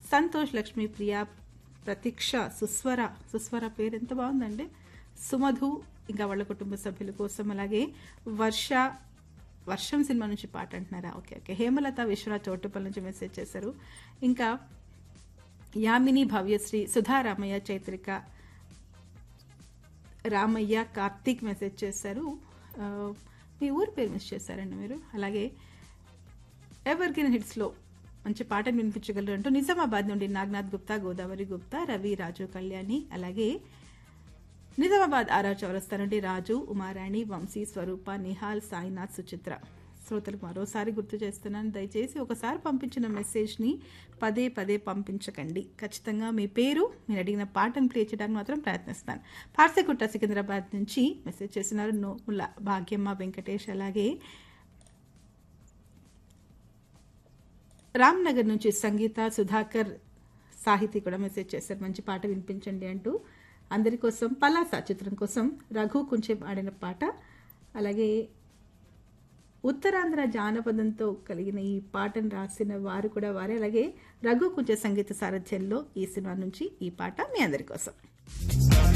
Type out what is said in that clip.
సంతోష్ లక్ష్మి ప్రియ ప్రతీక్ష సుస్వర సుస్వర పేరు ఎంత బాగుందండి సుమధు ఇంకా వాళ్ళ కుటుంబ సభ్యుల కోసం అలాగే వర్ష వర్షం సినిమా నుంచి పాట అంటున్నారా ఓకే ఓకే హేమలత విశ్వనాథ్ చోటుపల్లి నుంచి మెసేజ్ చేశారు ఇంకా యామిని భవ్యశ్రీ సుధా రామయ్య చైత్రిక రామయ్య కార్తీక్ మెసేజ్ చేశారు ఆ, మీ ఊరు పేరు మిస్ చేశారండి మీరు అలాగే ఎవర్ గ్రీన్ హిట్స్లో మంచి పాటను వినిపించగలరు అంటూ నిజామాబాద్ నుండి నాగనాథ్ గుప్తా గోదావరి గుప్తా రవి రాజు కళ్యాణి అలాగే నిజామాబాద్ ఆరా చౌరస్తా నుండి రాజు ఉమారాణి వంశీ స్వరూప నిహాల్ సాయినాథ్ సుచిత్ర శ్రోతలకు మరోసారి గుర్తు చేస్తున్నాను దయచేసి ఒకసారి పంపించిన మెసేజ్ని పదే పదే పంపించకండి ఖచ్చితంగా మీ పేరు మీరు అడిగిన పాటను ప్లే చేయడానికి మాత్రం ప్రయత్నిస్తాను పార్సెకుట్ట సికింద్రాబాద్ నుంచి మెసేజ్ చేస్తున్నారు నోముల భాగ్యమ్మ వెంకటేష్ అలాగే రామ్నగర్ నుంచి సంగీత సుధాకర్ సాహితీ కూడా మెసేజ్ చేశారు మంచి పాట వినిపించండి అంటూ అందరి కోసం పలాస చిత్రం కోసం రఘు కొంచెం ఆడిన పాట అలాగే ఉత్తరాంధ్ర జానపదంతో కలిగిన ఈ పాటను రాసిన వారు కూడా వారే అలాగే రఘు కొంచెం సంగీత సారథ్యంలో ఈ సినిమా నుంచి ఈ పాట మీ అందరి కోసం